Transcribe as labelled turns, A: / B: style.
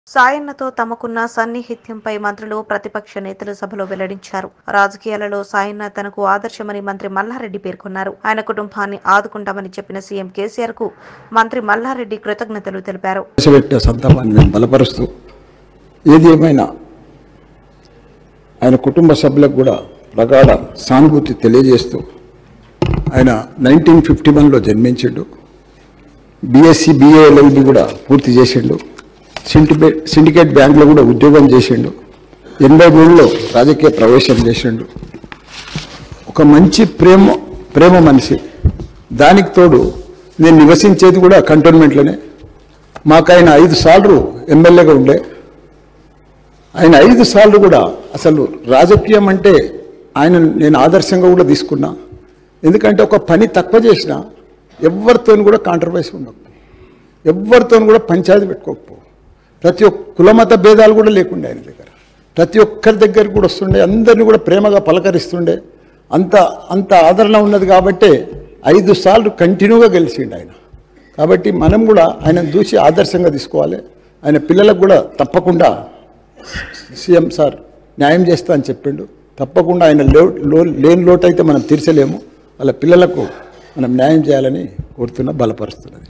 A: సాయన్నతో తమకున్న సన్నిహిత్యంపై మంత్రులు ప్రతిపక్ష నేతలు సభలో వెల్లడించారు రాజకీయాలలో సాయన్న తనకు ఆదర్శమని మంత్రి మల్లారెడ్డి పేర్కొన్నారు ఆయన కుటుంబాన్ని ఆదుకుంటామని చెప్పిన సీఎం కేసీఆర్ కు మంత్రి మల్లారెడ్డి కృతజ్ఞతలు తెలిపారు
B: ప్రవేశపెట్టే సంతాపాన్ని మేము బలపరుస్తూ ఏది ఏమైనా ఆయన కుటుంబ సభ్యులకు కూడా ప్రగాఢ సానుభూతి తెలియజేస్తూ ఆయన నైన్టీన్ ఫిఫ్టీ వన్లో జన్మించిండు బీఎస్సీ బీఏఎల్ఎల్బి కూడా పూర్తి చేసిండు సిండికేట్ సిండికేట్ బ్యాంకులో కూడా ఉద్యోగం చేసిండు ఎనభై మూడులో రాజకీయ ప్రవేశం చేసిండు ఒక మంచి ప్రేమ ప్రేమ మనిషి దానికి తోడు నేను నివసించేది కూడా కంటోన్మెంట్లోనే మాకు ఆయన ఐదు సార్లు ఎమ్మెల్యేగా ఉండే ఆయన ఐదు సార్లు కూడా అసలు రాజకీయం అంటే ఆయన నేను ఆదర్శంగా కూడా తీసుకున్నా ఎందుకంటే ఒక పని తక్కువ చేసిన ఎవరితో కూడా కాంట్రవర్సీ ఉండవు ఎవరితో కూడా పంచాయతీ పెట్టుకోకపో ప్రతి ఒక్క కులమత భేదాలు కూడా లేకుండే ఆయన దగ్గర ప్రతి ఒక్కరి దగ్గరికి కూడా వస్తుండే అందరిని కూడా ప్రేమగా పలకరిస్తుండే అంత అంత ఆదరణ ఉన్నది కాబట్టి ఐదు సార్లు కంటిన్యూగా గెలిచిండు ఆయన కాబట్టి మనం కూడా ఆయన చూసి ఆదర్శంగా తీసుకోవాలి ఆయన పిల్లలకు కూడా తప్పకుండా సీఎం సార్ న్యాయం చేస్తా అని చెప్పిండు తప్పకుండా ఆయన లో లో లేని లోటు అయితే మనం తీర్చలేము వాళ్ళ పిల్లలకు మనం న్యాయం చేయాలని కోరుతున్నా బలపరుస్తున్నది